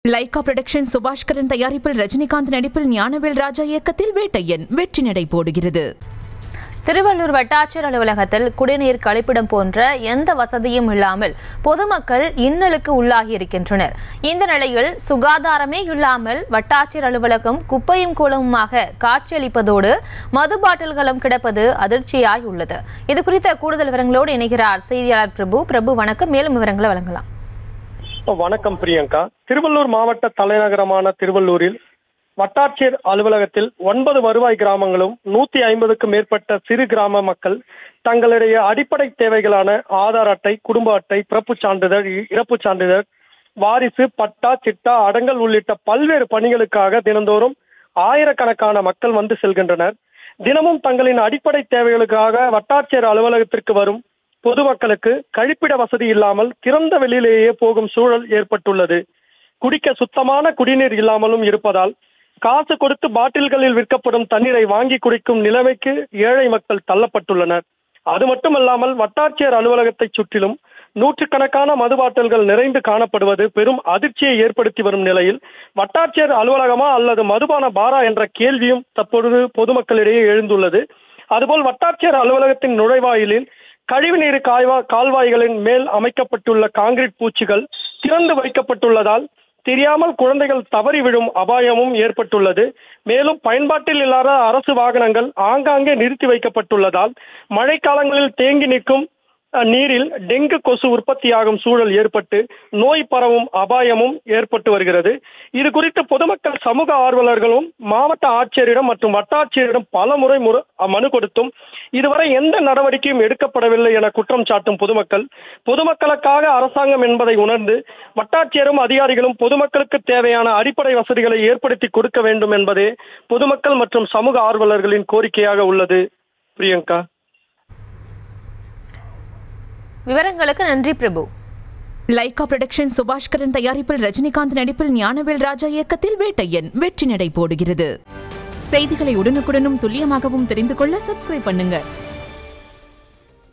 Lyca production Subaskaran தயாரிப்பில் ரஜினிகாந்த் நடிப்பில் ஞானவேல் ராஜா இயக்கத்தில் வேட்டையன் வெற்றி நடை போடுகிறது திருவள்ளூர் வட்டாட்சியர் அலுவலகத்தில் குடிநீர் கழிப்பிடம் போன்ற எந்த வசதியும் இல்லாமல் பொதுமக்கள் இன்னலுக்கு உள்ளாகி இருக்கின்றனர் இந்த நிலையில் சுகாதாரமே இல்லாமல் வட்டாட்சியர் அலுவலகம் குப்பையும் கூலமுமாக காட்சியளிப்பதோடு மது பாட்டில்களும் கிடப்பது அதிர்ச்சியாய் உள்ளது இது குறித்த கூடுதல் விவரங்களோடு இணைகிறார் செய்தியாளர் பிரபு பிரபு வணக்கம் மேலும் விவரங்களை வழங்கலாம் வணக்கம் பிரியங்கா திருவள்ளூர் மாவட்ட தலைநகரமான திருவள்ளூரில் வட்டாட்சியர் அலுவலகத்தில் ஒன்பது வருவாய் கிராமங்களும் நூத்தி ஐம்பதுக்கும் மேற்பட்ட சிறு கிராம மக்கள் தங்களுடைய அடிப்படை தேவைகளான ஆதார் அட்டை குடும்ப அட்டை பிறப்புச் சான்றிதழ் இ- இறப்புச் சான்றிதழ் வாரிசு பட்டா சிட்டா அடங்கல் உள்ளிட்ட பல்வேறு பணிகளுக்காக தினந்தோறும் ஆயிரக்கணக்கான மக்கள் வந்து செல்கின்றனர் தினமும் தங்களின் அடிப்படை தேவைகளுக்காக வட்டாட்சியர் அலுவலகத்திற்கு வரும் பொதுமக்களுக்கு கழிப்பிட வசதி இல்லாமல் திறந்த வெளியிலேயே போகும் சூழல் ஏற்பட்டுள்ளது குடிக்க சுத்தமான குடிநீர் இல்லாமலும் இருப்பதால் காசு கொடுத்து பாட்டில்களில் விற்கப்படும் தண்ணீரை வாங்கி குடிக்கும் நிலைமைக்கு ஏழை மக்கள் தள்ளப்பட்டுள்ளனர் அது மட்டுமல்லாமல் வட்டாட்சியர் அலுவலகத்தைச் சுற்றிலும் நூற்றுக்கணக்கான மது பாட்டில்கள் நிறைந்து காணப்படுவது பெரும் அதிர்ச்சியை ஏற்படுத்தி வரும் நிலையில் வட்டாட்சியர் அலுவலகமா அல்லது மதுபான பாரா என்ற கேள்வியும் தற்பொழுது பொதுமக்களிடையே எழுந்துள்ளது அதுபோல் வட்டாட்சியர் அலுவலகத்தின் நுழைவாயிலில் கழிவுநீர் காய்வா கால்வாய்களின் மேல் அமைக்கப்பட்டுள்ள காங்கிரீட் பூச்சிகள் திறந்து வைக்கப்பட்டுள்ளதால் தெரியாமல் குழந்தைகள் தவறி விழும் அபாயமும் ஏற்பட்டுள்ளது மேலும் பயன்பாட்டில் இல்லாத அரசு வாகனங்கள் ஆங்காங்கே நிறுத்தி வைக்கப்பட்டுள்ளதால் மழைக்காலங்களில் தேங்கி நிற்கும் அஹ், நீரில் டெங்கு கொசு உற்பத்தியாகும் சூழல் ஏற்பட்டு நோய் பரவும் அபாயமும் ஏற்பட்டு வருகிறது இது குறித்து பொதுமக்கள் சமூக ஆர்வலர்களும் மாவட்ட ஆட்சியரிடம் மற்றும் வட்டாட்சியரிடம் பல முறை முற- மனு கொடுத்தும் இதுவரை எந்த நடவடிக்கையும் எடுக்கப்படவில்லை என குற்றம் சாட்டும் பொதுமக்கள் பொதுமக்களுக்காக அரசாங்கம் என்பதை உணர்ந்து வட்டாட்சியரும் அதிகாரிகளும் பொதுமக்களுக்கு தேவையான அடிப்படை வசதிகளை ஏற்படுத்தி கொடுக்க வேண்டும் என்பதே பொதுமக்கள் மற்றும் சமூக ஆர்வலர்களின் கோரிக்கையாக உள்ளது பிரியங்கா விவரங்களுக்கு நன்றி பிரபு லைகா புரொடக்ஷன் சுபாஷ்கரன் தயாரிப்பில் ரஜினிகாந்த் நடிப்பில் ஞானவேல் ராஜா இயக்கத்தில் வேட்டையன் வெற்றி நடை போடுகிறது செய்திகளை உடனுக்குடனும் துல்லியமாகவும் தெரிந்து கொள்ள சப்ஸ்கிரைப் பண்ணுங்க